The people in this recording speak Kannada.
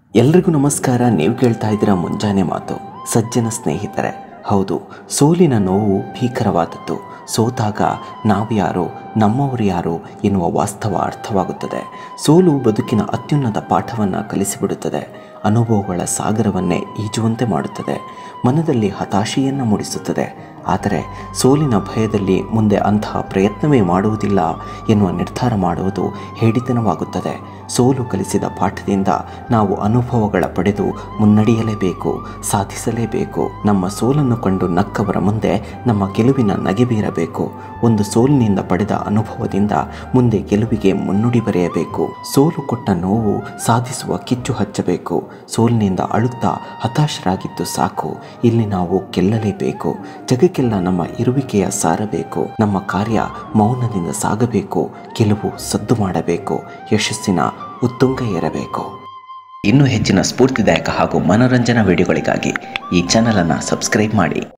ಎಲ್ರಿಗೂ ನಮಸ್ಕಾರ ನೀವು ಕೇಳ್ತಾ ಇದ್ದೀರಾ ಮುಂಜಾನೆ ಮಾತು ಸಜ್ಜನ ಸ್ನೇಹಿತರೆ ಹೌದು ಸೋಲಿನ ನೋವು ಭೀಕರವಾದದ್ದು ಸೋತಾಗ ನಾವು ಯಾರು ನಮ್ಮವರು ಯಾರು ಎನ್ನುವ ವಾಸ್ತವ ಅರ್ಥವಾಗುತ್ತದೆ ಸೋಲು ಬದುಕಿನ ಅತ್ಯುನ್ನತ ಪಾಠವನ್ನು ಕಲಿಸಿಬಿಡುತ್ತದೆ ಅನುಭವಗಳ ಸಾಗರವನ್ನೇ ಈಜುವಂತೆ ಮಾಡುತ್ತದೆ ಮನದಲ್ಲಿ ಹತಾಶೆಯನ್ನು ಮೂಡಿಸುತ್ತದೆ ಆದರೆ ಸೋಲಿನ ಭಯದಲ್ಲಿ ಮುಂದೆ ಅಂತಹ ಪ್ರಯತ್ನವೇ ಮಾಡುವುದಿಲ್ಲ ಎನ್ನುವ ನಿರ್ಧಾರ ಮಾಡುವುದು ಹೇಡಿತನವಾಗುತ್ತದೆ ಸೋಲು ಕಲಿಸಿದ ಪಾಠದಿಂದ ನಾವು ಅನುಭವಗಳ ಪಡೆದು ಮುನ್ನಡೆಯಲೇಬೇಕು ಸಾಧಿಸಲೇಬೇಕು ನಮ್ಮ ಸೋಲನ್ನು ಕಂಡು ನಕ್ಕವರ ಮುಂದೆ ನಮ್ಮ ಗೆಲುವಿನ ನಗೆ ಬೀರಬೇಕು ಒಂದು ಸೋಲಿನಿಂದ ಪಡೆದ ಅನುಭವದಿಂದ ಮುಂದೆ ಗೆಲುವಿಗೆ ಮುನ್ನುಡಿ ಬರೆಯಬೇಕು ಸೋಲು ಕೊಟ್ಟ ನೋವು ಸಾಧಿಸುವ ಕಿಚ್ಚು ಹಚ್ಚಬೇಕು ಸೋಲಿನಿಂದ ಅಳುತ್ತಾ ಹತಾಶರಾಗಿದ್ದು ಸಾಕು ಇಲ್ಲಿ ನಾವು ಗೆಲ್ಲಲೇಬೇಕು ಜಗಕ್ಕೆಲ್ಲ ನಮ್ಮ ಇರುವಿಕೆಯ ಸಾರಬೇಕು ನಮ್ಮ ಕಾರ್ಯ ಮೌನದಿಂದ ಸಾಗಬೇಕು ಗೆಲುವು ಸದ್ದು ಮಾಡಬೇಕು ಯಶಸ್ಸಿನ ಉತ್ತುಂಗ ಏರಬೇಕು ಇನ್ನೂ ಹೆಚ್ಚಿನ ಸ್ಫೂರ್ತಿದಾಯಕ ಹಾಗೂ ಮನೋರಂಜನಾ ವಿಡಿಯೋಗಳಿಗಾಗಿ ಈ ಚಾನಲನ್ನು ಸಬ್ಸ್ಕ್ರೈಬ್ ಮಾಡಿ